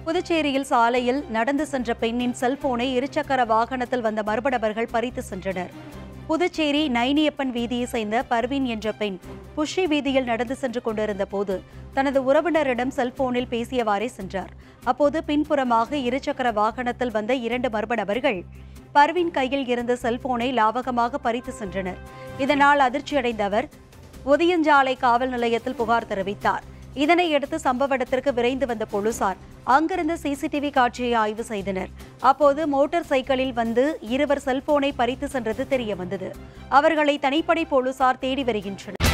புதுச்சேரியில் சாலையில் நடந்து சென்ற பெண்ணின் செல்போனை இருசக்கர வாகனத்தில் வந்த மர்ம நபர்கள் பறித்து சென்றனர் புதுச்சேரி நைனியப்பன் வீதியை சேர்ந்த பர்வீன் என்ற பெண் புஷி வீதியில் நடந்து சென்று கொண்டிருந்த போது தனது உறவினரிடம் செல்போனில் பேசியவாறே சென்றார் அப்போது பின்புறமாக இருசக்கர வாகனத்தில் வந்த இரண்டு மர்ம நபர்கள் பர்வீன் கையில் இருந்த செல்போனை லாவகமாக பறித்து சென்றனர் இதனால் அதிர்ச்சியடைந்த அவர் உதயஞ்சாலை காவல் நிலையத்தில் புகார் தெரிவித்தார் இதனையடுத்து சம்பவ இடத்திற்கு விரைந்து வந்த போலீசார் அங்கிருந்த சிசிடிவி காட்சியை ஆய்வு செய்தனர் அப்போது மோட்டார் சைக்கிளில் வந்து இருவர் செல்போனை பறித்து சென்றது தெரிய வந்தது அவர்களை தனிப்படை போலீசார் தேடி வருகின்றனர்